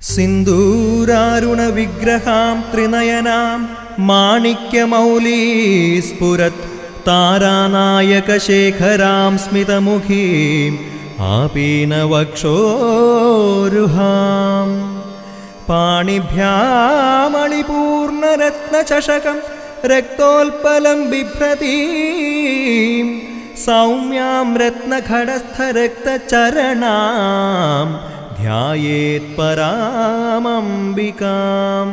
സിന്ദൂരാരുണവിഗ്രഹാം ത്രിനയനാം മാണിക്യമൗലീസ്ഫുരത് താരാനായകശേഖരാം സ്മിതമുഖീം ആപീനവക്ഷോരുഹാം പാണിഭ്യാമളിപൂർണരത്നചഷകം രക്തോൽപലം ബിഭ്രതീം സൗമ്യാം രത്നഘടസ്ഥരക്തചരണാം ധ്യായേത് പരാമംബികാം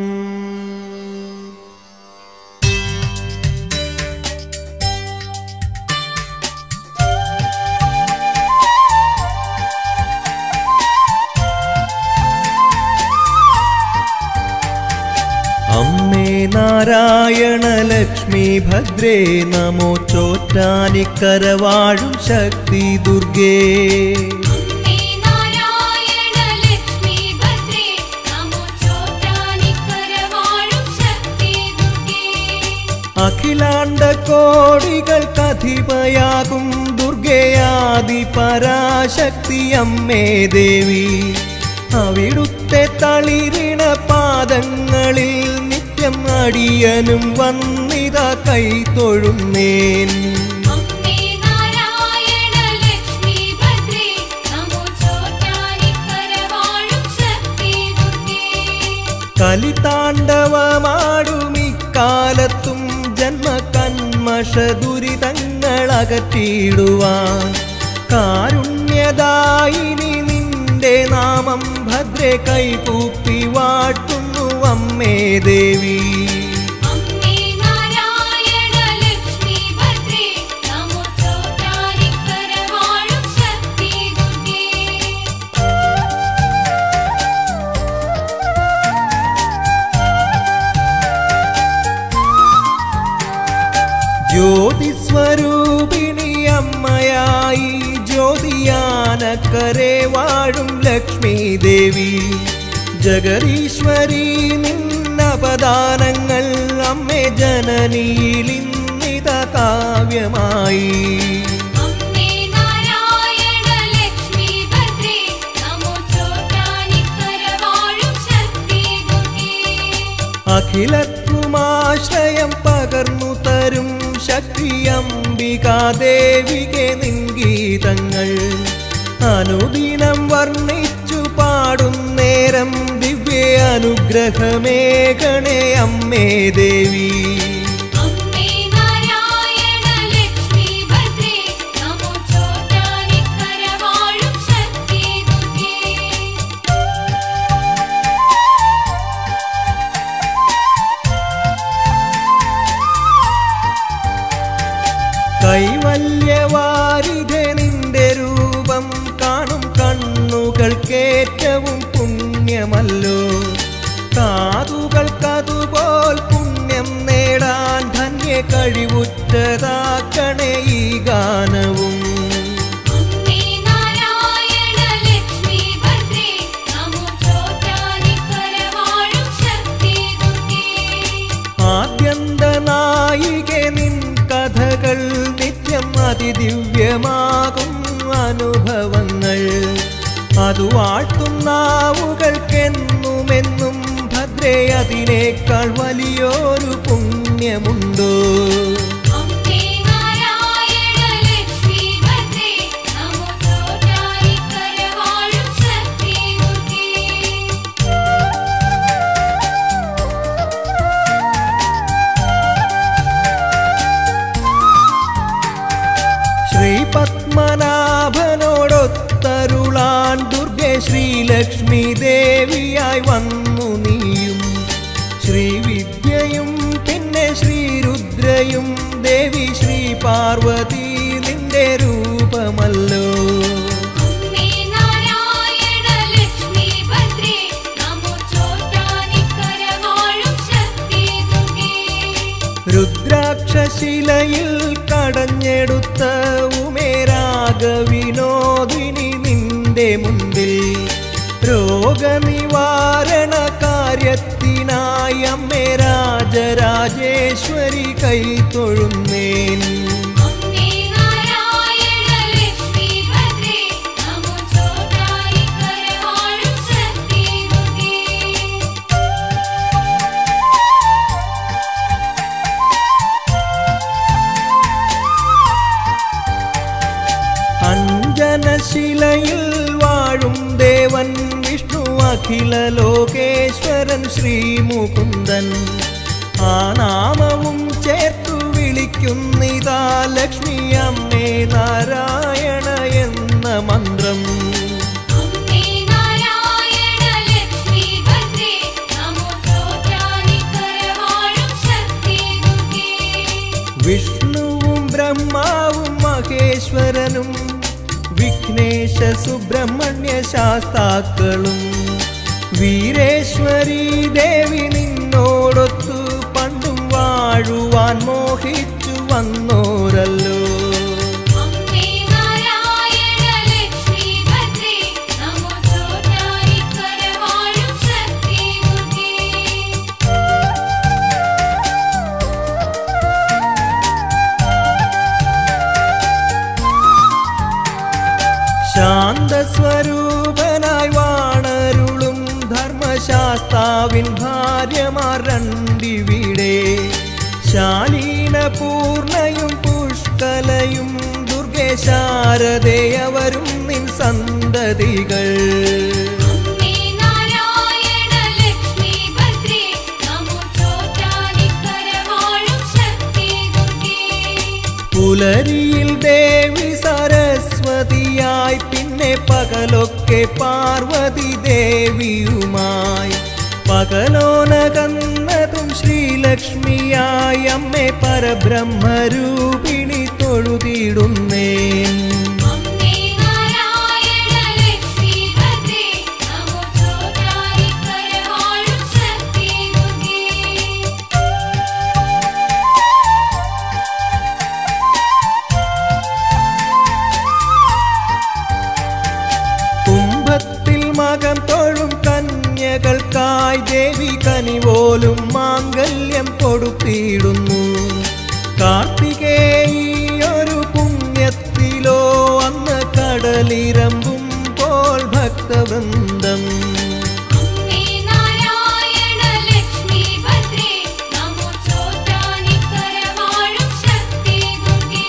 അമ്മേ നാരായണ ലക്ഷ്മി ഭദ്രേ നമോ ചോറ്റാനിക്കരവാഴും ശക്തി ദുർഗേ അമ്മേ നാരായണ ലക്ഷ്മി ഭദ്രേ നമോ ചോറ്റാനിക്കരവാഴും ശക്തി ദുർഗേ അഖിലാണ്ട കോടികൾക്കധിപയാകും ദുർഗയാദി പരാശക്തി അമ്മേ ദേവി അവിടുത്തെ തളിരിണ പാദങ്ങളിൽ നിത്യം അടിയനും വന്നിത കൈ തൊഴുന്നേൻ അമ്മേ നാരായണ ലക്ഷ്മി ഭദ്രേ നമോ ചോറ്റാനിക്കരവാഴും ശക്തി ദുർഗേ കലിതാണ്ഡവമാടും ഇക്കാലത്തും ജന്മകന്മഷ ദുരിതങ്ങൾ അകറ്റിയിടുവാൻ കാരുണ്യദായിനി നിന്റെ നാമം ഭദ്രെ കൈകൂപ്പി വാട്ടുന്നു അമ്മേ ദേവി അമ്മേ നാരായണ ലക്ഷ്മി ഭദ്രേ നമോ ചോറ്റാനിക്കരവാഴും ശക്തി ദുർഗേ ജ്യോതിസ്വരൂപിണി അമ്മയായി ജ്യോതിയാനക്കരെ വാഴും ലക്ഷ്മി ദേവി ജഗദീശ്വരി നിന്നപദാനങ്ങൾ അമ്മേ ജനനിയിലിന്നിത കാവ്യമായി അമ്മേ നാരായണ ലക്ഷ്മി ഭദ്രേ നമോ ചോറ്റാനിക്കരവാഴും ശക്തി ദുർഗേ അഖിലക്കുമാശ്രയം പകർന്നു തരും ശക്തി അംബികാദേവികെ നിൻഗീതങ്ങൾ അനുദിനം വർണ്ണിച്ചു പാടും നേരം ദിവ്യ അനുഗ്രഹമേകണേ അമ്മേ ദേവി അമ്മേ നാരായണ ലക്ഷ്മി ഭദ്രേ നമോ ചോറ്റാനിക്കരവാഴും ശക്തി ദുർഗേ കൈവല്യവാരിധെ നിന്റെ രൂപം കാണും കണ്ണുകൾക്കേറ്റവും പുണ്യമല്ലോ കാതുകൾക്കതുപോൽ പുണ്യം നേടാൻ ധന്യ കഴിവുറ്റതാക്കണേ ഈ ഗാനവും അമ്മേ നാരായണ ലക്ഷ്മി ഭദ്രേ നമോ ചോറ്റാനിക്കരവാഴും ശക്തി ദുർഗേ ആദ്യന്ത നായികെ നിൻ കഥകൾ നിത്യം അതിദിവ്യമാകും അനുഭവങ്ങൾ അതു വാഴ്ത്തും നാവുകൾക്കെന്നുമെന്നും ഭദ്രേ അതിനേക്കാൾ വലിയൊരു പുണ്യമുണ്ടോ അമ്മേ നാരായണ ലക്ഷ്മി ഭദ്രേ നമോ ചോറ്റാനിക്കരവാഴും ശക്തി ദുർഗേ ശ്രീ പത്മനാഭനോടൊത്തരുളാൻ ദുർഗെ ശ്രീലക്ഷ്മി ദേവിയായി വന്നു നീയും ശ്രീവിദ്യയും പിന്നെ ശ്രീരുദ്രയും ദേവി ശ്രീ പാർവതി നിന്റെ രൂപമല്ലോ അമ്മേ നാരായണ ലക്ഷ്മി ഭദ്രേ നമോ ചോറ്റാനിക്കരവാഴും ശക്തി ദുർഗേ രുദ്രാക്ഷശിലയിൽ കടഞ്ഞെടുത്ത ഉമേരാഗവിനോദിനി നിന്റെ മുൻപിൽ രോഗനിവാരണ കാര്യത്തിനായി അമ്മേ രാജരാജേശ്വരി കൈ തൊഴുന്നേൻ അമ്മേ നാരായണ ലക്ഷ്മി ഭദ്രേ നമോ ചോറ്റാനിക്കരവാഴും ശക്തി ദുർഗേ അഖില ലോകേശ്വരൻ ശ്രീമുകുന്ദൻ ആ നാമവും ചേർത്തു വിളിക്കുന്നിതാ ലക്ഷ്മി അമ്മേ നാരായണ എന്ന മന്ത്രം അമ്മേ നാരായണ ലക്ഷ്മി ഭദ്രേ നമോ ചോറ്റാനിക്കരവാഴും ശക്തി ദുർഗേ വിഷ്ണുവും ബ്രഹ്മാവും മഹേശ്വരനും വിഘ്നേശ സുബ്രഹ്മണ്യ ശാസ്താക്കളും വീരേശ്വരി ദേവി നിന്നോടൊത്തു പണ്ടും വാഴുവാൻ മോഹിച്ചു വന്നോരല്ലോ അമ്മേ നാരായണ ലക്ഷ്മി ഭദ്രേ നമോ ചോറ്റാനിക്കരവാഴും ശക്തി ദുർഗേ ശാന്തസ്വരൂപനായി വാണരുളും ധർമ്മശാസ്താവിൻ ഭാര്യമാർ രണ്ടിവിടെ ശാലീന പൂർണയും പുഷ്കലയും ദുർഗേ ശാരദയവരും നിൻ സന്തതികൾ അമ്മേ നാരായണ ലക്ഷ്മി ഭദ്രേ നമോ ചോറ്റാനിക്കരവാഴും ശക്തി ദുർഗേ പുലരിയിൽ ദേവി സരസ്വതിയായി പിന്നെ പകലൊക്കെ പാർവതി ദേവിയുമായി പകലോനകന്നതും ശ്രീലക്ഷ്മിയായി അമ്മേ പരബ്രഹ്മരൂപിണി തൊഴുതിടുന്നേൻ അമ്മേ നാരായണ ലക്ഷ്മി ഭദ്രേ നമോ ചോറ്റാനിക്കരവാഴും ശക്തി ദുർഗേ കുംഭത്തിൽ മകം തൊഴും കന്യകൾക്കായി ദേവി കനിപോലും മാംഗല്യം കൊടുത്തിടുന്നു കാർത്തികേയൊരു പുണ്യത്തിലോ അന്ന് കടലിരമ്പും പോൽ ഭക്തവൃന്ദം അമ്മേ നാരായണ ലക്ഷ്മി ഭദ്രേ നമോ ചോറ്റാനിക്കരവാഴും ശക്തി ദുർഗേ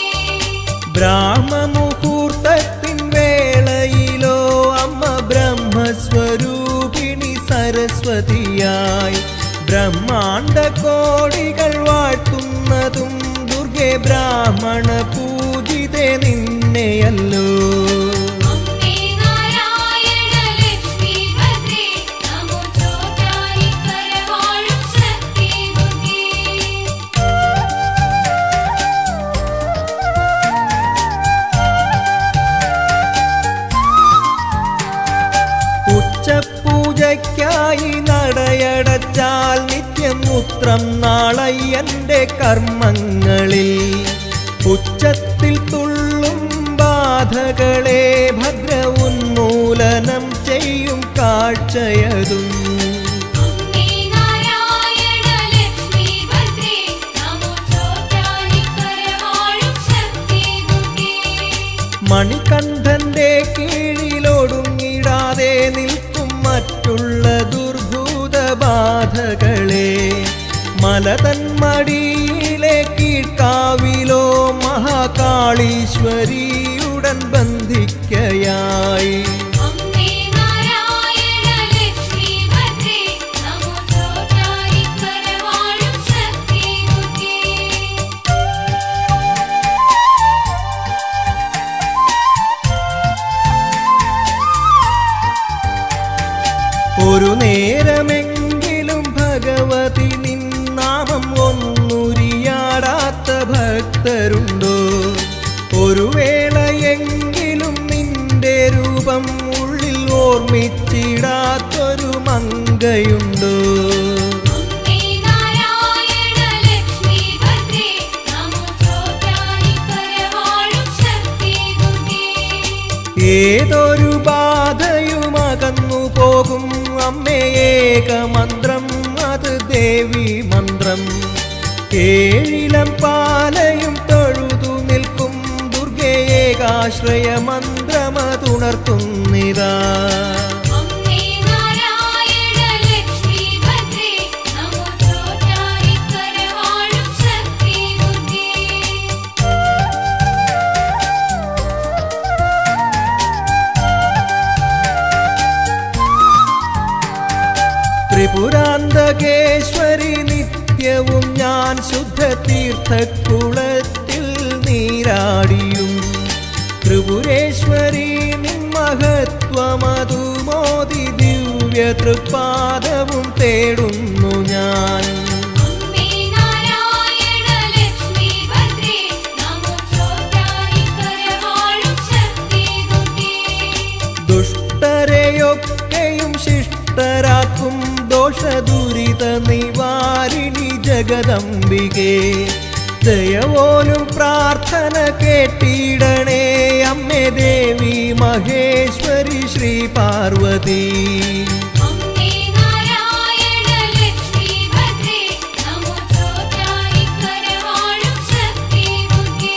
ബ്രാഹ്മമുഹൂർത്തത്തിൻ വേളയിലോ അമ്മ ബ്രഹ്മസ്വരൂപിണി സരസ്വതിയായി ബ്രഹ്മാണ്ട കോടികൾ വാഴ്ത്തുന്നതും ദുർഗെ ബ്രാഹ്മണ പൂജിതെ നിന്നെയല്ലോ അമ്മേ നാരായണ ലക്ഷ്മി ഭദ്രേ നമോ ചോറ്റാനിക്കരവാഴും ശക്തി ദുർഗേ ഉച്ചപൂജയ്ക്കായി നടയടച്ചാൽ നിത്യം മൂത്രം നാളയ്യന്റെ കർമ്മങ്ങളിൽ ഉച്ചത്തിൽ തുള്ളും ബാധകളെ ഭദ്ര ഉന്മൂലനം ചെയ്യും കാഴ്ചയതും അമ്മേ നാരായണ ലക്ഷ്മി ഭദ്രേ നമോ ചോറ്റാനിക്കരവാഴും ശക്തി ദുർഗേ മണികണ്ഠന്റെ കീഴിലൊടുങ്ങിടാതെ നിൽക്കും മറ്റുള്ള ദുർഭൂത ബാധകളെ മലതന്മടിയിലെ കീഴ്ക്കാവിലോ മഹാകാളീശ്വരിയുടൻ ബന്ധിക്കയായി അമ്മേ നാരായണ ലക്ഷ്മി ഭദ്രേ നമോ ചോറ്റാനിക്കരവാഴും ശക്തി ദുർഗേ ഒരു നേരമെങ്കിലും ഭഗവതി നിന്നാമം ഒന്നുരിയാടാത്ത ഭക്തരുണ്ടോ ഒരു വേളയെങ്കിലും നിന്റെ രൂപം ഉള്ളിൽ ഓർമ്മിച്ചിടാത്തൊരു മങ്കയുണ്ടോ അമ്മേ നാരായണ ലക്ഷ്മി ഭദ്രേ നമോ ചോറ്റാനിക്കരവാഴും ശക്തി ദുർഗേ ഏതൊരു ബാധയും അകന്നു പോകും അമ്മേ ഏകമന്ത്രം അത് ദേവി മന്ത്രം ഏഴിലം പാലയും തൊഴുതു നിൽക്കും ദുർഗേ ഏകാശ്രയ മന്ത്രമതുണർത്തുന്നിതാ അമ്മേ നാരായണ ലക്ഷ്മി ഭദ്രേ നമോ ചോറ്റാനിക്കരവാഴും ശക്തി ദുർഗേ ത്രിപുരാന്തകേശ്വരി നിത്യവും ഞാൻ ശുദ്ധ തീർത്ഥക്കുളത്തിൽ നീരാടിയും ത്രിപുരേശ്വരി നിൻ മഹത്വമതു മോദി ദിവ്യ തൃപ്പാദവും തേടുന്നു ഞാൻ അമ്മേ നാരായണ ലക്ഷ്മി ഭദ്രേ നമോ ചോറ്റാനിക്കരവാഴും ശക്തി ദുർഗേ ദുഷ്ടരെയൊക്കെയും ശിഷ്ടരാക്കും ദോഷദുരിത നിവാരിണി ജഗദംബികേ ദയവോലും പ്രാർത്ഥന കേട്ടിടണേ അമ്മേ ദേവി മഹേശ്വരി ശ്രീ പാർവതി അമ്മേ നാരായണ ലക്ഷ്മി ഭദ്രേ നമോ ചോറ്റാനിക്കരവാഴും ശക്തി ദുർഗേ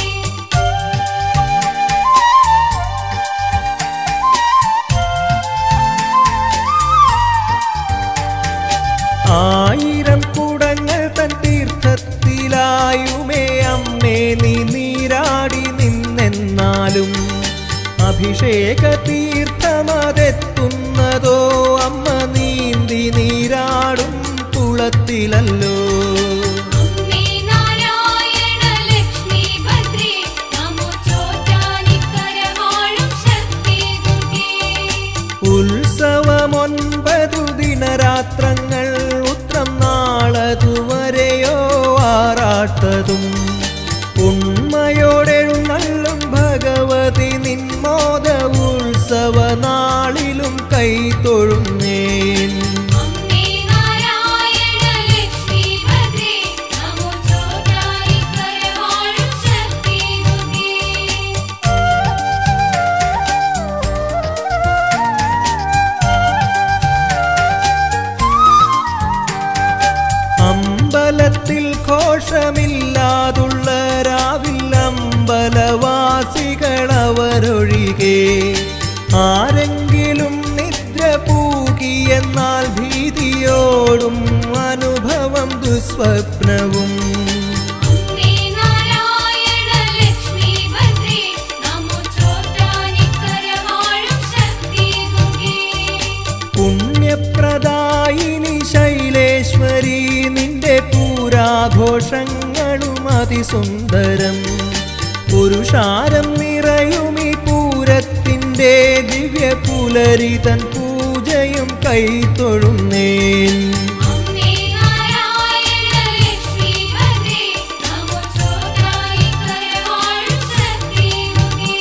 ആയിരം കുടങ്ങൾ തൻ തീർത്ഥത്തിലായുമേ അമ്മേ നീ നീരാടി നിന്നെന്നാലും അഭിഷേക തീർത്ഥമതെത്തുന്നതോ അമ്മ നീന്തി നീരാടും കുളത്തിലല്ലോ അമ്മേ നാരായണ ലക്ഷ്മി ഭദ്രേ നമോ ചോറ്റാനിക്കരവാഴും ശക്തി ദുർഗേ ഉത്സവമൊൻപതു ദിനരാത്രങ്ങൾ ഉത്രം നാളതുവരെയോ ആറാട്ടതും ഉണ്മയോടെഴുന്നള്ളും ഭഗവതി നിന്മോദ ഉത്സവ നാളിലും കൈതൊഴുന്നേൻ അമ്മേ നാരായണ ലക്ഷ്മി ഭദ്രേ നമോ ചോറ്റാനിക്കരവാഴും ശക്തി ദുർഗേ അമ്പലത്തിൽ ഘോഷമില്ലാതുള്ള രാവിൽ അമ്പലവാസികൾ അവരൊഴികെ ആരെങ്കിലും നിദ്ര പൂകിയെന്നാൽ ഭീതിയോടും അനുഭവം ദുസ്വപ്നവും അമ്മേ നാരായണ ലക്ഷ്മി ഭദ്രേ നമോ ചോറ്റാനിക്കരവാഴും ശക്തി ദുർഗേ പുണ്യപ്രദായിനി ശൈലേശ്വരി നിന്റെ പൂരാഘോഷങ്ങളും അതിസുന്ദരം പുരുഷാരം നിറയുമി പൂരത്തിൻ്റെ ദിവ്യ പുലരിതൻ പൂജയും കൈത്തൊഴുന്നേൻ അമ്മേ നാരായണ ലക്ഷ്മി ഭദ്രേ നമോ ചോറ്റാനിക്കരവാഴും ശക്തി ദുർഗേ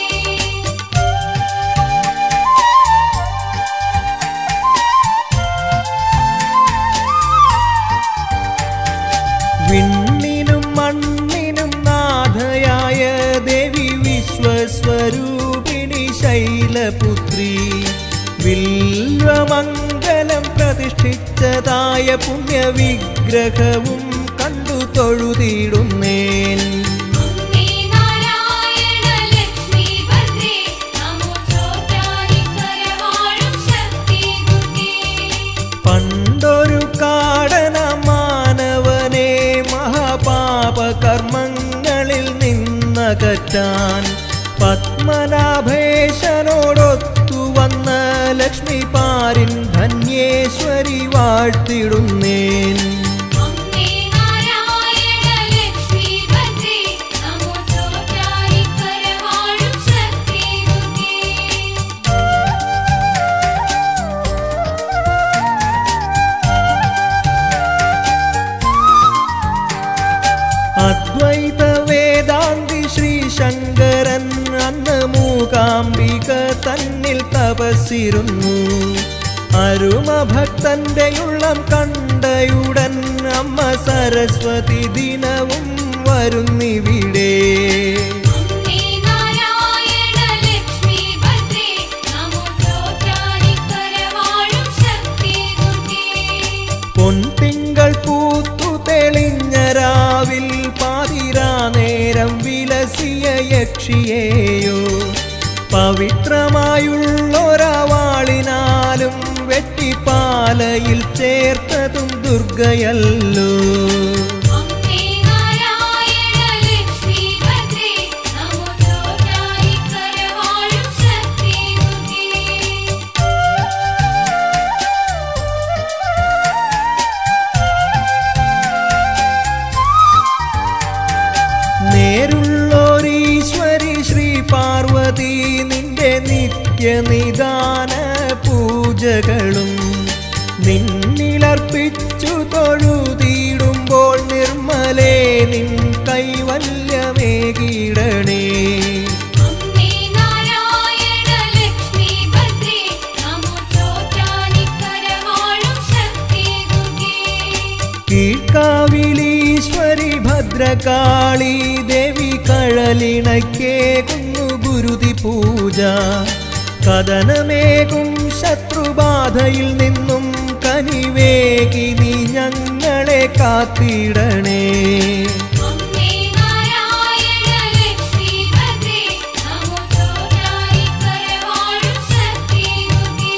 വിണ്ണിനും മണ്ണിനും നാഥയായ ദേവി വിശ്വസ്വരൂപിണി ശൈലപുത്രി വില്വമംഗലം പ്രതിഷ്ഠിച്ചതായ പുണ്യവിഗ്രഹവും കണ്ടു തൊഴുതിടുന്നേൻ അമ്മേ നാരായണ ലക്ഷ്മി ഭദ്രേ നമോ ചോറ്റാനിക്കരവാഴും ശക്തി ദുർഗേ പണ്ടൊരു കാടന മാനവനെ മഹാപാപ കർമ്മങ്ങളിൽ നിന്നകറ്റാൻ പത്മനാഭേശനോടൊത്തു വന്ന ലക്ഷ്മി പാരിൻ ധന്യേശ്വരി വാഴ്ത്തിടുന്നേൻ അമ്മേ നാരായണ ലക്ഷ്മി ഭദ്രേ നമോ ചോറ്റാനിക്കരവാഴും ശക്തി ദുർഗേ അദ്വൈത വേദാന്തി ശ്രീ ശങ്കരൻ അന്ന് മൂകാംബിക തന്നിൽ തപസ്സിരുന്നു അരുമഭക്തന്റെ ഉള്ളം കണ്ടയുടൻ അമ്മ സരസ്വതി ദിനവും വരുന്നിവിടെ അമ്മേ നാരായണ ലക്ഷ്മി ഭദ്രേ നമോ ചോറ്റാനിക്കരവാഴും ശക്തി ദുർഗേ പൊൻതിങ്കൾ പൂത്തു തെളിഞ്ഞ രാവിൽ പാതിരാ നേരം വിലസിയ യക്ഷിയേയോ പവിത്രമായുള്ളൊരവാളിനാലും വെട്ടിപ്പാലയിൽ ചേർത്തതും ദുർഗയല്ലോ അമ്മേ നാരായണ ലക്ഷ്മി ഭദ്രേ നമോ ചോറ്റാനിക്കരവാഴും ശക്തി ദുർഗേ നിന്നിലർപ്പിച്ചു തൊഴുതിടുമ്പോൾ നിർമ്മലേ നിൻ കൈവല്യമേകിടണേ അമ്മേ നാരായണ ലക്ഷ്മി ഭദ്രേ നമോ ചോറ്റാനിക്കരവാഴും ശക്തി ദുർഗേ കീഴ്ക്കാവിലീശ്വരി ഭദ്രകാളി ദേവി കഴലിണയ്ക്കേകുന്നു ഗുരുതി പൂജ കഥനമേകും ശത്രുബാധയിൽ നിന്നും കനിവേകി നീ ഞങ്ങളെ കാത്തിടണേ അമ്മേ നാരായണ ലക്ഷ്മി ഭദ്രേ നമോ ചോറ്റാനിക്കരവാഴും ശക്തി ദുർഗേ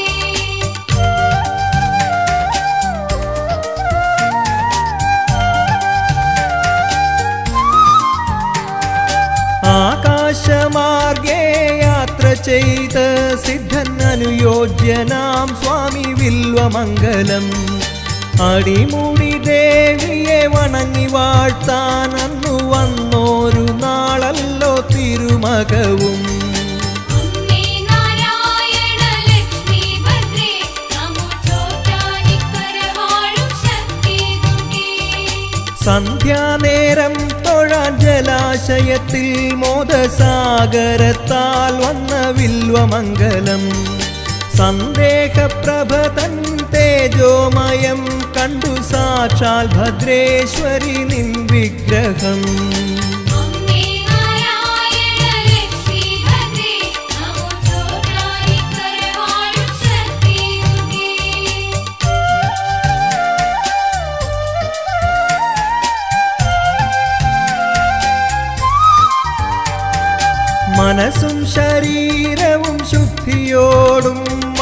ആകാശമാർഗേ യാത്ര ചെയ്ത് സിദ്ധൻ അനുയോജ്യനാം സ്വാമി വില്വമംഗലം അടിമുടി ദേവിയെ വണങ്ങി വാഴ്ത്താൻ അന്നു വന്നോരു നാളല്ലോ തിരുമകവും അമ്മേ നാരായണ ലക്ഷ്മി ഭദ്രേ നമോ ചോറ്റാനിക്കരവാഴും ശക്തി ദുർഗേ സന്ധ്യാനേരം തൊഴാൻ ജലാശയത്തിൽ മോദസാഗരത്താൽ വന്ന വില്വമംഗലം സന്ദേഹപ്രഭതൻ തേജോമയം കണ്ടു സാക്ഷാൽ ഭദ്രേശ്വരി നിൻ വിഗ്രഹം അമ്മേ നാരായണ ലക്ഷ്മി ഭദ്രേ നമോ ചോറ്റാനിക്കരവാഴും ശക്തി ദുർഗേ മനസ്സും ശരീരവും ശുദ്ധിയോടും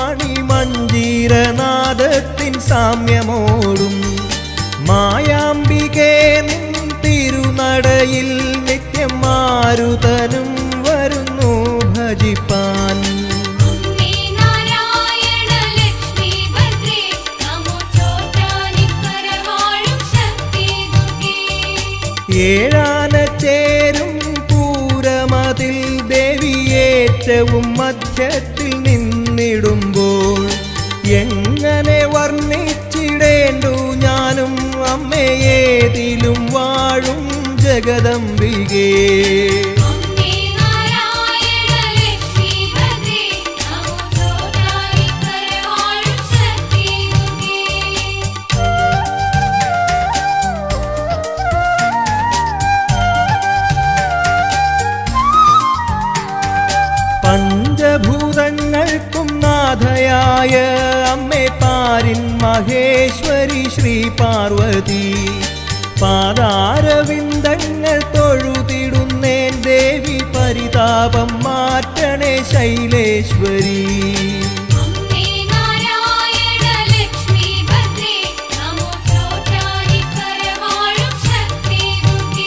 മണിമഞ്ജീരനാദത്തിൻ സാമ്യമോടും മായാംബികേ നിൻ തിരുനടയിൽ നിത്യം മാരുതനും വരുന്നു ഭജിപ്പാൻ അമ്മേ നാരായണ ലക്ഷ്മി ഭദ്രേ നമോ ചോറ്റാനിക്കരവാഴും ശക്തി ദുർഗേ ഏഴാന ചേരും പൂരമതിൽ ദേവിയേറ്റവും മധ്യത്തിൽ നിന്നിടുമ്പോൾ എങ്ങനെ വർണ്ണിച്ചിടേണ്ടു ഞാനും അമ്മയേതിലും വാഴും ജഗദംബികേ അമ്മേ നാരായണ ലക്ഷ്മി ഭദ്രേ നമോ ചോറ്റാനിക്കരവാഴും ശക്തി ദുർഗേ പഞ്ചഭൂതങ്ങൾക്കും നാഥയായ അമ്മേ പാരിൻ മഹേശ്വരി ശ്രീ പാർവതി പാതാരവിന്ദങ്ങൾ തൊഴുതിടുന്നേൻ ദേവി പരിതാപം മാറ്റണേ ശൈലേശ്വരി അമ്മേ നാരായണ ലക്ഷ്മി ഭദ്രേ നമോ ചോറ്റാനിക്കരവാഴും ശക്തി ദുർഗേ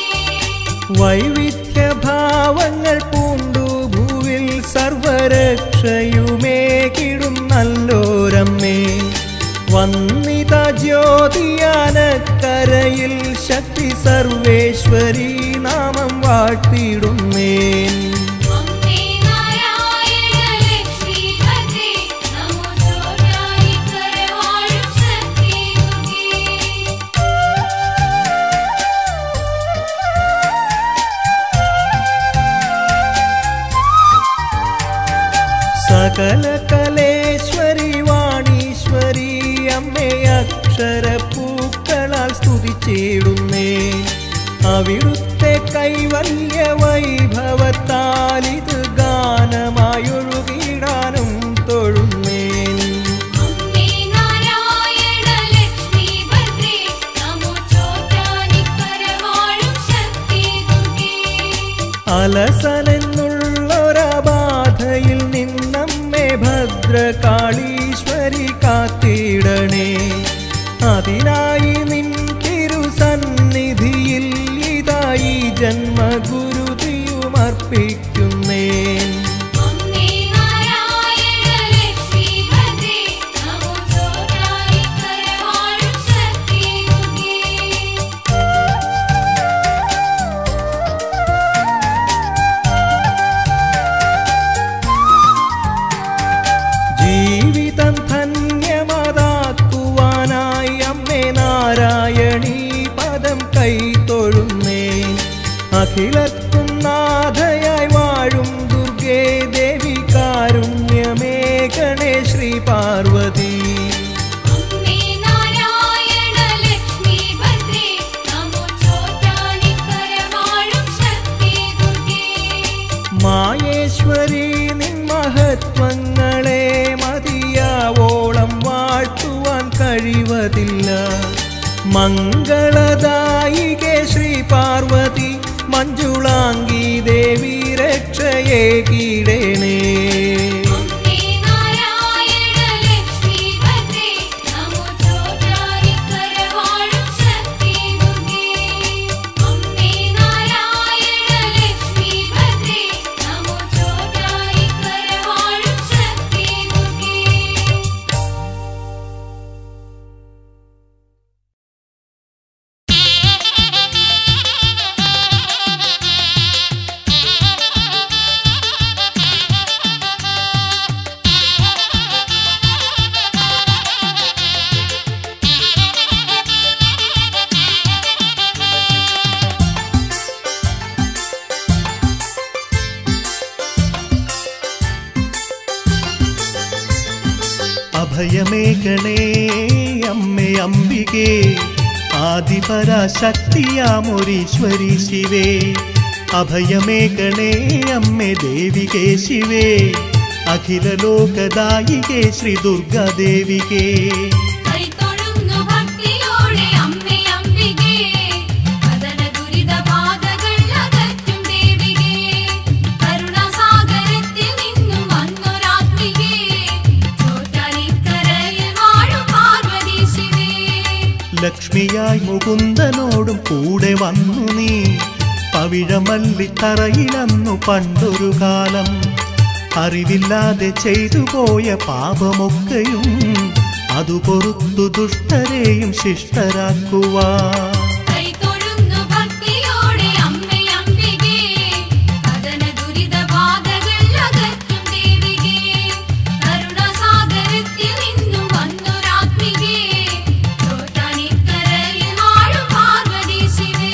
വൈവിധ്യഭാവങ്ങൾ പൂണ്ടു ഭൂവിൽ സർവരക്ഷയുമേകിടും നല്ലോരമ്മേ വന്നിത ജ്യോതിയാനക്കരയിൽ ശക്തി സർവേശ്വരി നാമം വാഴ്ത്തിടുന്നേൻ അമ്മേ നാരായണ ലക്ഷ്മി ഭദ്രേ നമോ ചോറ്റാനിക്കരവാഴും ശക്തി ദുർഗേ സകല കലേശ്വരി വാണീശ്വരി അമ്മേ അക്ഷരപ്പൂക്കളാൽ സ്തുതിച്ചിടുന്നേ അവിടുത്തെ കൈവല്യ വൈഭവത്താൽ ഇത് ഗാനമായൊഴുകിടാനും തൊഴുന്നേൻ അമ്മേ നാരായണ ലക്ഷ്മി ഭദ്രേ നമോ ചോറ്റാനിക്കരവാഴും ശക്തി ദുർഗേ അലസനെന്നുള്ളൊരബാധയിൽ നിന്നമ്മേ ഭദ്രകാളീശ്വരി കാത്തിടണേ അതിനായി നിൻ തിരുസന്നിധിയിൽ ഇതായി ജന്മഗുരുതിയുമർപ്പിക്കുന്നേൻ അമ്മേ നാരായണ ലക്ഷ്മി ഭദ്രേ നമോ ചോറ്റാനിക്കരവാഴും ശക്തി ദുർഗേ ജീവിതം ധന്യമാതാക്കുവാൻ അഖിലർക്കും നാഥയായി വാഴും ദുർഗേ ദേവി കാരുണ്യമേ ഗണേ ശ്രീ പാർവതി അമ്മേ നാരായണ ലക്ഷ്മി ഭദ്രേ നമോ ചോറ്റാനിക്കര വാഴും ശക്തി ദുർഗേ മായേശ്വരി നിൻ മഹത്വങ്ങളെ മതിയാവോളം വാഴ്ത്തുവാൻ കഴിവതില്ല മംഗളദായികെ ശ്രീ പാർവതി മഞ്ജുളാംഗി ദേവി രക്ഷയെ കീടേണേ അമ്മേ നാരായണ ലക്ഷ്മി ഭദ്രേ നമോ ചോറ്റാനിക്കര വാഴും ശക്തി ദുർഗേ അമ്മേ നാരായണ ലക്ഷ്മി ഭദ്രേ നമോ ചോറ്റാനിക്കര വാഴും ശക്തി ദുർഗേ അഭയമേകണേ അമ്മേ അംബികേ ആദിപരാശക്തിയാമൊരീശ്വരി ശിവേ അഭയമേകണേ അമ്മേ ദേവികേ ശിവേ അഖില ലോകദായികേ ശ്രീ ദുർഗാദേവികേ കൈതൊഴുന്നു ഭക്തിയോടെ അമ്മേ അംബികേ കദന ദുരിത ബാധകൾ അകറ്റും ദേവികേ കരുണാസാഗരത്തിൽ നിന്നും വന്നൊരാത്മികേ ചോറ്റാനിക്കരയിൽ വാഴും പാർവതി ശിവേ ലക്ഷ്മിയായി മുകുന്ദനോടും കൂടെ വന്നു നീ പവിഴമല്ലിത്തറയിലന്നു പണ്ടൊരു കാലം അറിവില്ലാതെ ചെയ്തു പോയ പാപമൊക്കെയും അതു പൊറുത്തു ദുഷ്ടരെയും ശിഷ്ടരാക്കുവാൻ കൈതൊഴുന്നു ഭക്തിയോടെ അമ്മേ അംബികേ കദന ദുരിത ബാധകൾ അകറ്റും ദേവികേ കരുണാസാഗരത്തിൽ നിന്നും വന്നൊരാത്മികേ ചോറ്റാനിക്കരയിൽ വാഴും പാർവതി ശിവേ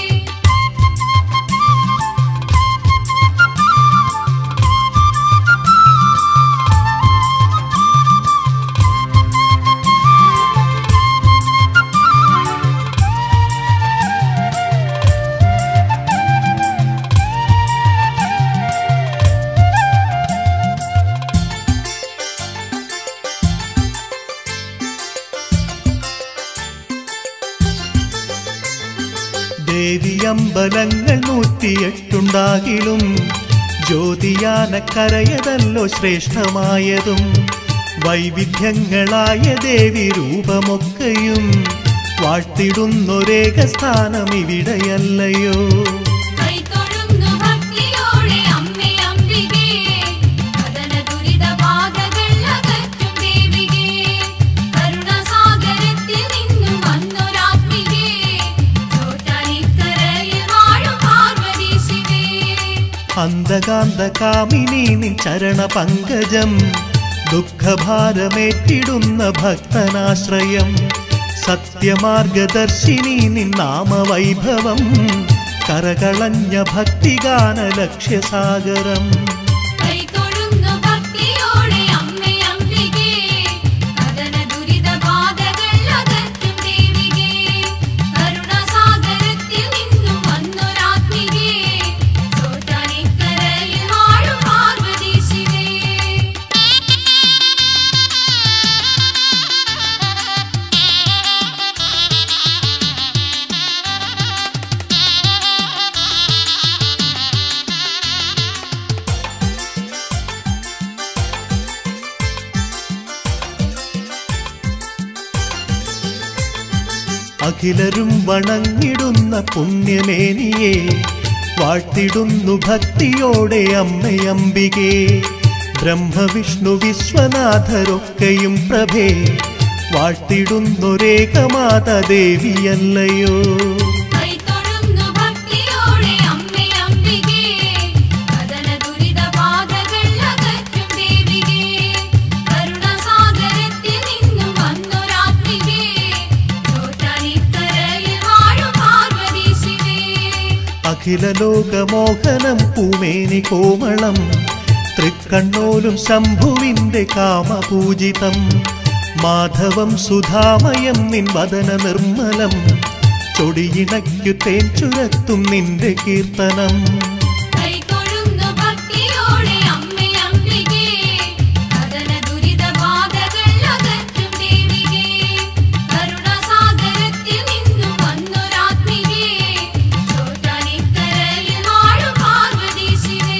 ദേവിയമ്പലങ്ങൾ നൂറ്റിയെട്ടുണ്ടാകിലും ജ്യോതിയാനക്കരയതല്ലോ ശ്രേഷ്ഠമായതും വൈവിധ്യങ്ങളായ ദേവി രൂപമൊക്കെയും വാഴ്ത്തിടുന്നൊരേക സ്ഥാനം ഇവിടെയല്ലയോ കൈതൊഴുന്നു ഭക്തിയോടെ അമ്മേ അംബികേ കദന ദുരിത ബാധകൾ അകറ്റും ദേവികേ കരുണാസാഗരത്തിൽ നിന്നും വന്നൊരാത്മികേ ചോറ്റാനിക്കരയിൽ വാഴും പാർവതി ശിവേ അന്ധകാന്ത കാമിനി നിൻ ചരണ പങ്കജം ദുഃഖഭാരമേറ്റിടുന്ന ഭക്തനാശ്രയം സത്യമാർഗദർശിനി നിൻ നാമവൈഭവം കരകളഞ്ഞ ഭക്തിഗാന ലക്ഷ്യസാഗരം കൈതൊഴുന്നു ഭക്തിയോടെ അമ്മേ അംബികേ കദന ദുരിത ബാധകൾ അകറ്റും ദേവികേ കരുണാസാഗരത്തിൽ നിന്നും വന്നൊരാത്മികേ ചോറ്റാനിക്കരയിൽ വാഴും പാർവതി ശിവേ അഖിലരും വണങ്ങിടുന്ന പുണ്യമേനിയെ വാഴ്ത്തിടുന്നു ഭക്തിയോടെ അമ്മയമ്പികേ ബ്രഹ്മവിഷ്ണു വിശ്വനാഥരൊക്കെയും പ്രഭേ വാഴ്ത്തിടുന്നൊരേകമാത ദേവിയല്ലയോ കൈതൊഴുന്നു ഭക്തിയോടെ അമ്മേ അംബികേ കദന ദുരിത ബാധകൾ അകറ്റും ദേവികേ കരുണാസാഗരത്തിൽ നിന്നും വന്നൊരാത്മികേ ചോറ്റാനിക്കരയിൽ വാഴും പാർവതി ശിവേ അഖില ലോകമോഹനം പൂമേനി കോമളം തൃക്കണ്ണോലും ശംഭുവിന്റെ കാമപൂജിതം മാധവം സുധാമയം നിൻ വദന നിർമ്മലം ചൊടിയിണയ്ക്കു തേൻ ചുരത്തും നിന്റെ കീർത്തനം കൈതൊഴുന്നു ഭക്തിയോടെ അമ്മേ അംബികേ കഥന ദുരിത ബാധകൾ അകറ്റും ദേവികേ കരുണാസാഗരത്തിൽ നിന്നും വന്നൊരാത്മികേ ചോറ്റാനിക്കരയിൽ വാഴും പാർവതി ശിവേ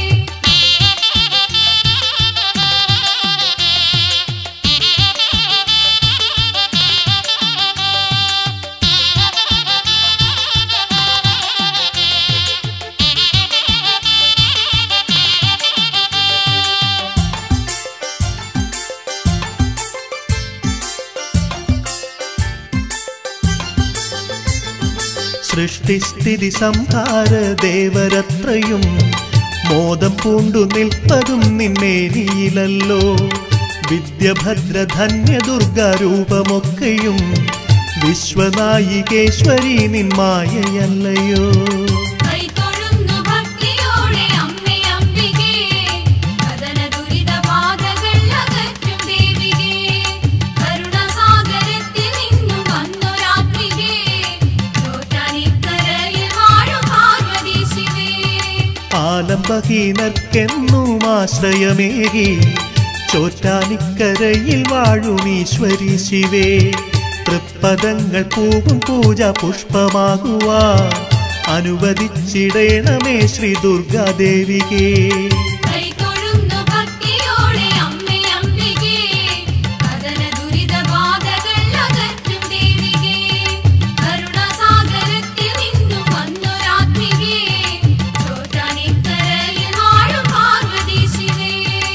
സൃഷ്ടിസ്ഥിതി സംഹാര ദേവരത്രയും മോദം പൂണ്ടു നിൽപ്പതും നിന്നേനിയിലല്ലോ വിദ്യഭദ്രധന്യ ദുർഗാരൂപമൊക്കെയും വിശ്വനായികേശ്വരി നിൻ മായയല്ലയോ കൈതൊഴുന്നു ഭക്തിയോടെ അമ്മേ അംബികേ കഥന ദുരിത ബാധകൾ അകറ്റും ദേവികേ കരുണാസാഗരത്തിൽ നിന്നും വന്നൊരാത്മികേ ചോറ്റാനിക്കരയിൽ വാഴും പാർവതി ശിവേ ആലംബഹീനർക്കെന്നും ആശ്രയമേകി ചോറ്റാനിക്കരയിൽ വാഴും ഈശ്വരി ശിവേ തൃപ്പദങ്ങൾ പൂവും പൂജ പുഷ്പമാകുവാ അനുവദിച്ചിടേണമേ ശ്രീ ദുർഗാദേവികേ കൈതൊഴുന്നു ഭക്തിയോടെ അമ്മേ അംബികേ കഥന ദുരിത ബാധകൾ അകറ്റും ദേവികേ കരുണാസാഗരത്തിൽ നിന്നും വന്നൊരാത്മികേ ചോറ്റാനിക്കരയിൽ വാഴും പാർവതി ശിവേ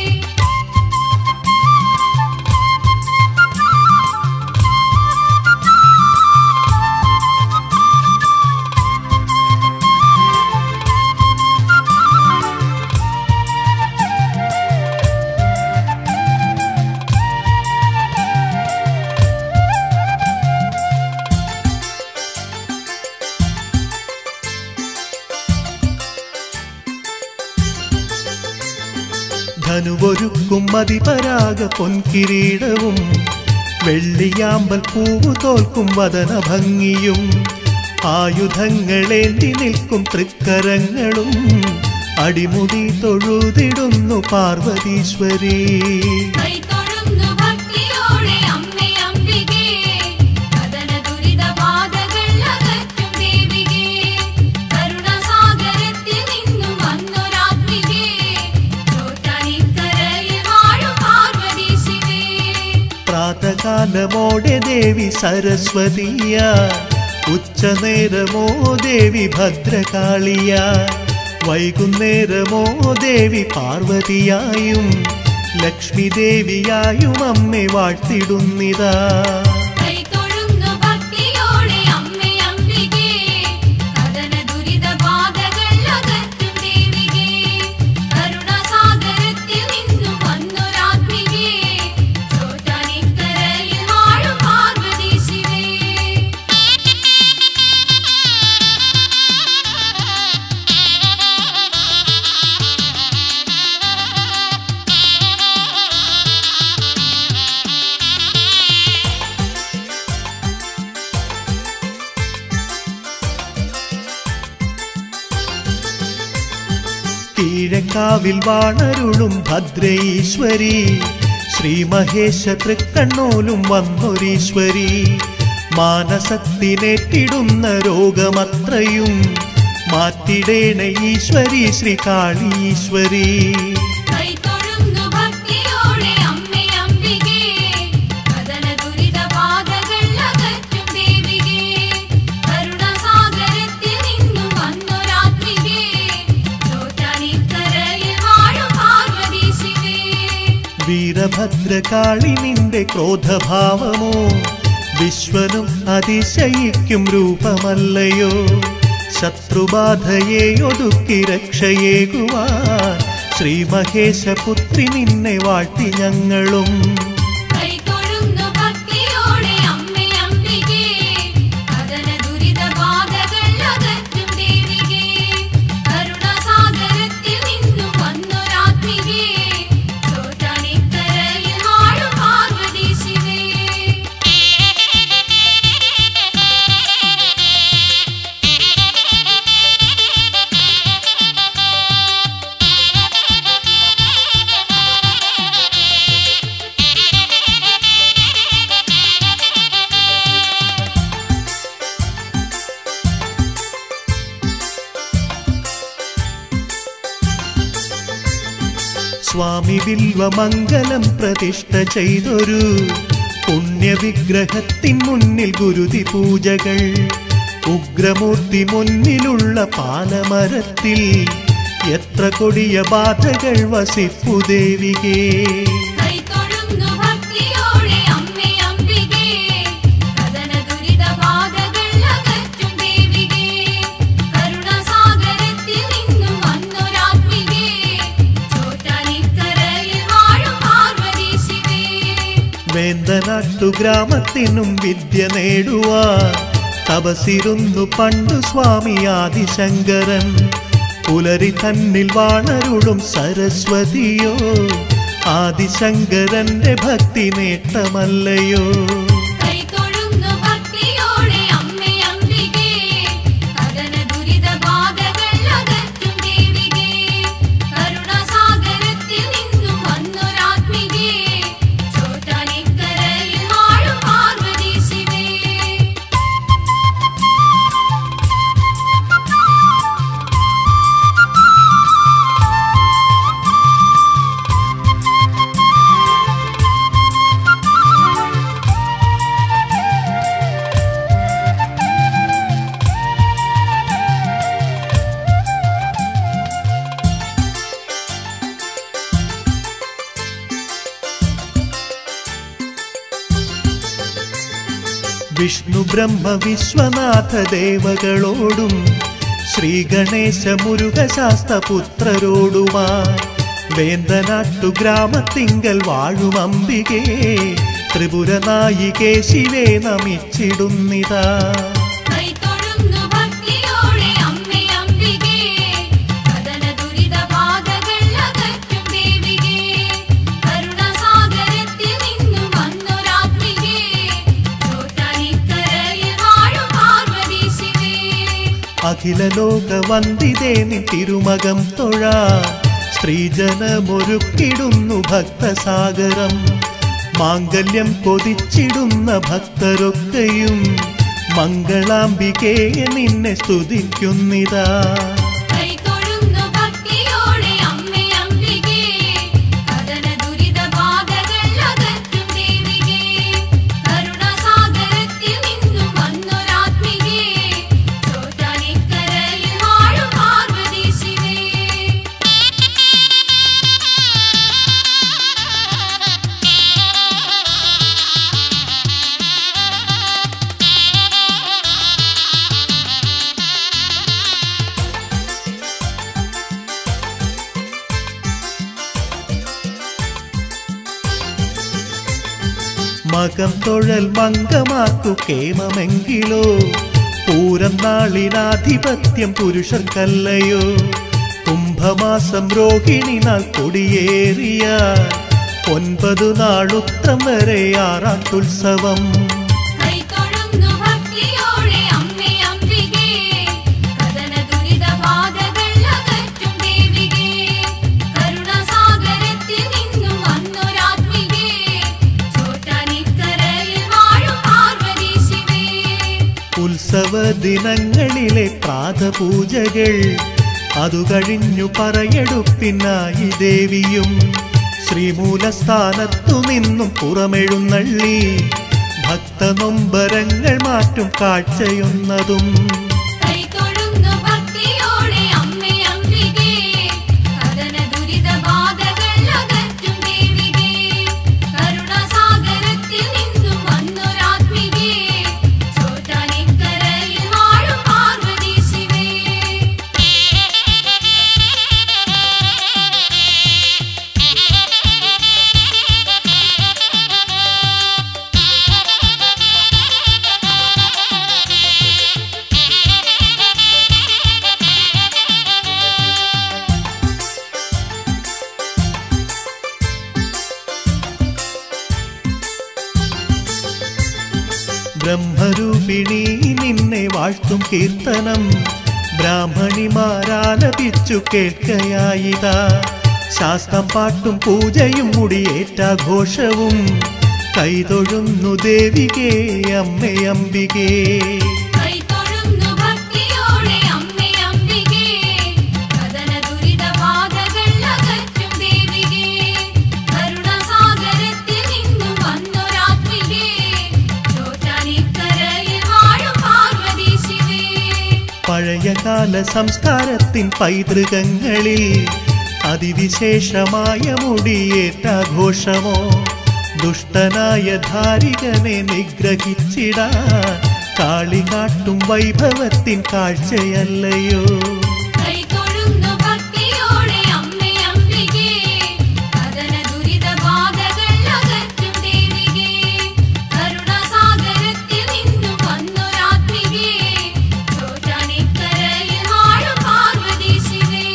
ധനുവൊരുക്കും മതിപരാഗ പൊൻകിരീടവും വെള്ളിയാമ്പൽ പൂവു തോൽക്കും വദന ഭംഗിയും ആയുധങ്ങളേന്തി നിൽക്കും തൃക്കരങ്ങളും അടിമുടി തൊഴുതിടുന്നു പാർവതീശ്വരി കൈതൊഴുന്നു ഭക്തിയോടെ അമ്മേ അംബികേ കഥന ദുരിത ബാധകൾ അകറ്റും ദേവികേ കരുണാസാഗരത്തിൽ നിന്നും വന്നൊരാത്മികേ ചോറ്റാനിക്കരയിൽ വാഴും പാർവതി ശിവേ പ്രാതകാലമോടെ ദേവി സരസ്വതിയ ഉച്ചനേരമോ ദേവി ഭദ്രകാളിയ വൈകുന്നേരമോ ദേവി പാർവതിയായും ലക്ഷ്മി ദേവിയായും അമ്മെ വാഴ്ത്തിടുന്നിതാ കൈതൊഴുന്നു ഭക്തിയോടെ അമ്മേ അംബികേ കഥന ദുരിത ബാധകൾ അകറ്റും ദേവികേ കരുണാസാഗരത്തിൽ നിന്നും വന്നൊരാത്മികേ ചോറ്റാനിക്കരയിൽ വാഴും പാർവതി ശിവേ കീഴക്കാവിൽ വാണരുളും ഭദ്രഈശ്വരി ശ്രീ മഹേശ തൃക്കണ്ണോലും വന്നൊരീശ്വരി മാനസത്തിനേറ്റിടുന്ന രോഗമത്രയും മാറ്റിടേണ ഈശ്വരി ശ്രീ കാളീശ്വരി കൈതൊഴുന്നു ഭക്തിയോടെ അമ്മേ അംബികേ കഥന ദുരിത ബാധകൾ അകറ്റും ദേവികേ കരുണാസാഗരത്തിൽ നിന്നും വന്നൊരാത്മികേ ചോറ്റാനിക്കരയിൽ വാഴും പാർവതി ശിവേ വീരഭദ്രകാളി നിന്റെ ക്രോധഭാവമോ വിശ്വനും അതിശയിക്കും രൂപമല്ലയോ ശത്രുബാധയെ ഒതുക്കി രക്ഷയേകുവാൻ ശ്രീ മഹേശപുത്രി നിന്നെ വാഴ്ത്തി ഞങ്ങളും കൈതൊഴുന്നു ഭക്തിയോടെ അമ്മേ അംബികേ കഥന ദുരിത ബാധകൾ അകറ്റും ദേവികേ സ്വാമി ബിൽവമംഗലം പ്രതിഷ്ഠ ചെയ്തൊരു പുണ്യവിഗ്രഹത്തിൻ മുന്നിൽ ഗുരുതി പൂജകൾ ഉഗ്രമൂർത്തി മുന്നിലുള്ള പാലമരത്തിൽ എത്ര കൊടിയ ബാധകൾ വസിപ്പു ദേവികേ കൈതൊഴുന്നു ഭക്തിയോടെ അമ്മേ അംബികേ കഥന ദുരിത ബാധകൾ അകറ്റും ദേവികേ കരുണാസാഗരത്തിൽ നിന്നും വന്നൊരാത്മികേ ചോറ്റാനിക്കരയിൽ വാഴും പാർവതി ശിവേ വേന്തനാട്ടു ഗ്രാമത്തിനും വിദ്യ നേടുവാൻ തപസിരുന്നു പണ്ടു സ്വാമി ആദിശങ്കരൻ പുലരി തന്നിൽ വാണരുളും സരസ്വതിയോ ആദിശങ്കരന്റെ ഭക്തി നേട്ടമല്ലയോ കൈതൊഴുന്നു ഭക്തിയോടെ അമ്മേ അംബികേ കഥന ദുരിത ബാധകൾ അകറ്റും ദേവികേ കരുണാസാഗരത്തിൽ നിന്നും വന്നൊരാത്മികേ ചോറ്റാനിക്കരയിൽ വാഴും പാർവതി ശിവേ വിഷ്ണു ബ്രഹ്മ വിശ്വനാഥ ദേവകളോടും ശ്രീ ഗണേശ മുരുകശാസ്ത്ര പുത്രരോടുമായി വേന്തനാട്ടു ഗ്രാമത്തിങ്കൽ വാഴും അംബികേ ത്രിപുരനായികേ ശിവേ നമിച്ചിടുന്നിതാ കൈതൊഴുന്നു ഭക്തിയോടെ അമ്മേ അംബികേ കഥന ദുരിത ബാധകൾ അകറ്റും ദേവികേ കരുണാസാഗരത്തിൽ നിന്നും വന്നൊരാത്മികേ ചോറ്റാനിക്കരയിൽ വാഴും പാർവതി ശിവേ അഖില ലോക വന്ദിതേ നി തിരുമകം തൊഴ സ്ത്രീജനമൊരുക്കിടുന്നു ഭക്തസാഗരം മാംഗല്യം കൊതിച്ചിടുന്ന ഭക്തരൊക്കെയും മംഗളാംബികേ നിന്നെ സ്തുതിക്കുന്നിതാ കൈതൊഴുന്നു ഭക്തിയോടെ അമ്മേ അംബികേ കഥന ദുരിത ബാധകൾ അകറ്റും ദേവികേ കരുണാസാഗരത്തിൽ നിന്നും വന്നൊരാത്മികേ ചോറ്റാനിക്കരയിൽ വാഴും പാർവതി ശിവേ മകം തൊഴൽ മംഗമാക്കു കേമമെങ്കിലോ പൂരം നാളിനാധിപത്യം പുരുഷർക്കല്ലയോ കുംഭമാസം രോഹിണി നാൾ കൊടിയേറിയ ഒൻപതു നാളുത്രം വരെ ആറാട്ടുത്സവം കൈതൊഴുന്നു ഭക്തിയോടെ അമ്മേ അംബികേ കഥന ദുരിത ബാധകൾ അകറ്റും ദേവികേ കരുണാസാഗരത്തിൽ നിന്നും വന്നൊരാത്മികേ ചോറ്റാനിക്കരയിൽ വാഴും പാർവതി ശിവേ ഉത്സവ ദിനങ്ങളിലെ പ്രാതപൂജകൾ അതു കഴിഞ്ഞു പറയെടുപ്പിനായി ദേവിയും ശ്രീമൂലസ്ഥാനത്തു നിന്നും പുറമെഴുന്നള്ളി ഭക്തനൊമ്പരങ്ങൾ മാറ്റും കാഴ്ചയുന്നതും കൈതൊഴുന്നു ഭക്തിയോടെ അമ്മേ അംബികേ കഥന ദുരിത ബാധകൾ അകറ്റും ദേവികേ കരുണാസാഗരത്തിൽ നിന്നും വന്നൊരാത്മികേ ചോറ്റാനിക്കരയിൽ വാഴും പാർവതി ശിവേ ബ്രഹ്മരൂപിണി നിന്നെ വാഴ്ത്തും കീർത്തനം ബ്രാഹ്മണിമാരാലപിച്ചു കേൾക്കയായിതാ ശാസ്ത്രം പാട്ടും പൂജയും മുടിയേറ്റാഘോഷവും കൈതൊഴുന്നു ദേവികേ അമ്മയംബികേ കൈതൊഴുന്നു ഭക്തിയോടെ അമ്മേ അംബികേ കഥന ദുരിത ബാധകൾ അകറ്റും ദേവികേ പഴയകാല സംസ്കാരത്തിൻ പൈതൃകങ്ങളിൽ അതിവിശേഷമായ മുടിയേറ്റാഘോഷമോ ദുഷ്ടനായ ധാരികനെ നിഗ്രഹിച്ചിടാൻ കാളി കാട്ടും വൈഭവത്തിൻ കാഴ്ചയല്ലയോ കൈതൊഴുന്നു ഭക്തിയോടെ അമ്മേ അംബികേ കഥന ദുരിത ബാധകൾ അകറ്റും ദേവികേ കരുണാസാഗരത്തിൽ നിന്നും വന്നൊരാത്മികേ ചോറ്റാനിക്കരയിൽ വാഴും പാർവതി ശിവേ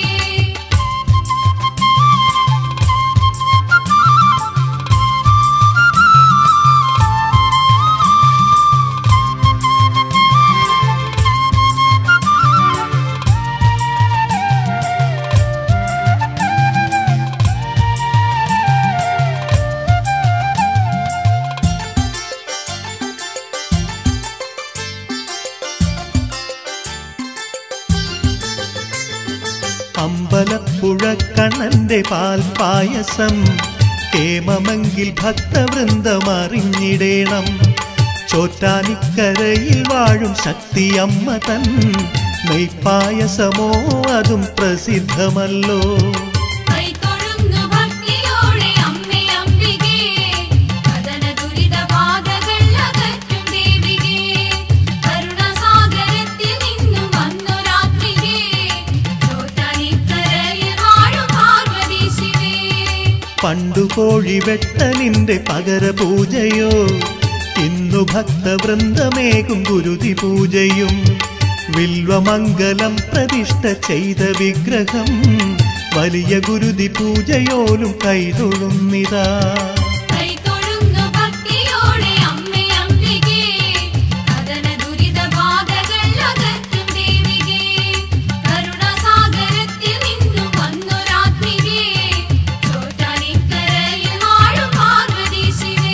അമ്പലപ്പുഴ കണ്ണന്റെ പാൽ പായസം കേമമെങ്കിൽ ഭക്തവൃന്ദമറിഞ്ഞിടേണം ചോറ്റാനിക്കരയിൽ വാഴും ശക്തിയമ്മ തൻ നെയ്പായസമോ അതും പ്രസിദ്ധമല്ലോ കൈതൊഴുന്നു ഭക്തിയോടെ അമ്മേ അംബികേ കഥന ദുരിത ബാധകൾ അകറ്റും ദേവികേ കരുണാസാഗരത്തിൽ നിന്നും വന്നൊരാത്മികേ ചോറ്റാനിക്കരയിൽ വാഴും പാർവതി ശിവേ പണ്ടു കോഴി വെട്ടലിന്റെ പകരപൂജയോ ഇന്നു ഭക്തവൃന്ദമേകും ഗുരുതി പൂജയും വിൽവമംഗലം പ്രതിഷ്ഠ ചെയ്ത വിഗ്രഹം വലിയ ഗുരുതി പൂജയോലും കൈതൊഴുന്നിതാ കൈതൊഴുന്നു ഭക്തിയോടെ അമ്മേ അംബികേ കഥന ദുരിത ബാധകൾ അകറ്റും ദേവികേ കരുണാസാഗരത്തിൽ നിന്നും വന്നൊരാത്മികേ ചോറ്റാനിക്കരയിൽ വാഴും പാർവതി ശിവേ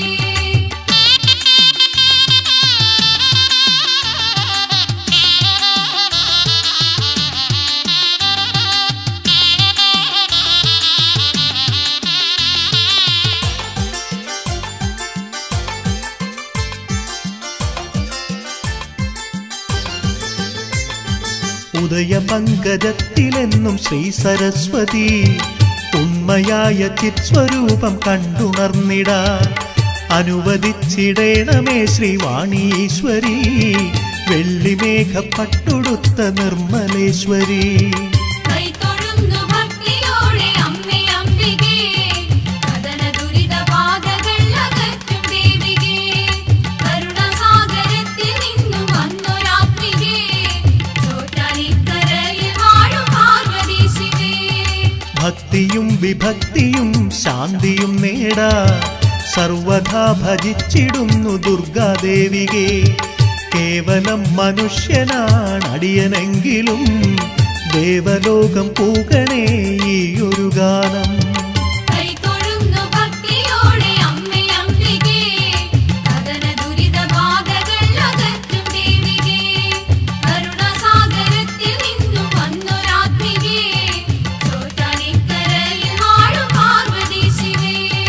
ഉദയപങ്കജത്തിലെന്നും ശ്രീ സരസ്വതി ഉണ്മയായ ചിത്സ്വരൂപം കണ്ടുണർന്നിടാൻ അനുവദിച്ചിടേണമേ ശ്രീവാണീശ്വരി വെള്ളിമേഘപ്പട്ടുടുത്ത നിർമ്മലേശ്വരി കൈതൊഴുന്നു ഭക്തിയോടെ അമ്മേ അംബികേ കഥന ദുരിത ബാധകൾ അകറ്റും ദേവികേ കരുണാസാഗരത്തിൽ നിന്നും വന്നൊരാത്മികേ ചോറ്റാനിക്കരയിൽ വാഴും പാർവതി ശിവേ ഭക്തിയും വിഭക്തിയും ശാന്തിയും നേടാ സർവഥാ ഭജിച്ചിടുന്നു ദുർഗാദേവികെ കേവലം മനുഷ്യനാണ് അടിയനെങ്കിലും ദേവലോകം പൂകണേ ഈ ഒരു ഗാനം കൈതൊഴുന്നു ഭക്തിയോടെ അമ്മേ അംബികേ കഥന ദുരിത ബാധകൾ അകറ്റും ദേവികേ കരുണാസാഗരത്തിൽ നിന്നും വന്നൊരാത്മികേ ചോറ്റാനിക്കരയിൽ വാഴും പാർവതി ശിവേ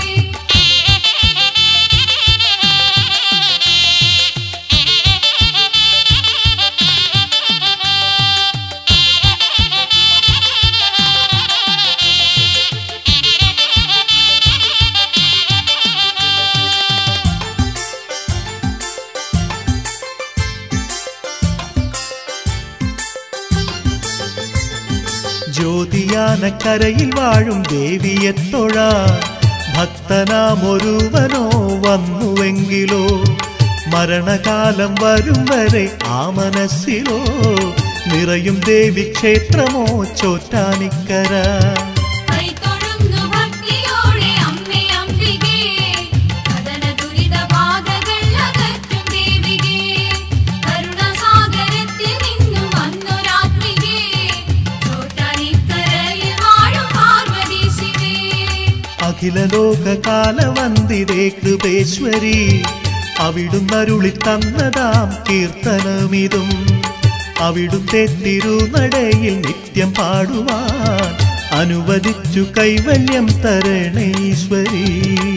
ജ്യോതിയാനക്കരയിൽ വാഴും ദേവിയെ തൊഴാ ഭക്തനാമൊരുവനോ വന്നുവെങ്കിലോ മരണകാലം വരും വരെ ആ മനസ്സിലോ നിറയും ദേവി ക്ഷേത്രമോ ചോറ്റാനിക്കര കൈതൊഴുന്നു ഭക്തിയോടെ അമ്മേ അംബികേ കഥന ദുരിത ബാധകൾ അകറ്റും ദേവികേ കരുണാസാഗരത്തിൽ നിന്നും വന്നൊരാത്മികേ ചോറ്റാനിക്കരയിൽ വാഴും പാർവതി ശിവേ അഖില ലോകകാലവന്ദിതേ കൃപേശ്വരി അവിടുന്നരുളി തന്നതാം കീർത്തനമിതും അവിടുത്തെ തിരുനടയിൽ നിത്യം പാടുവാൻ അനുവദിച്ചു കൈവല്യം തരണേ ഈശ്വരീ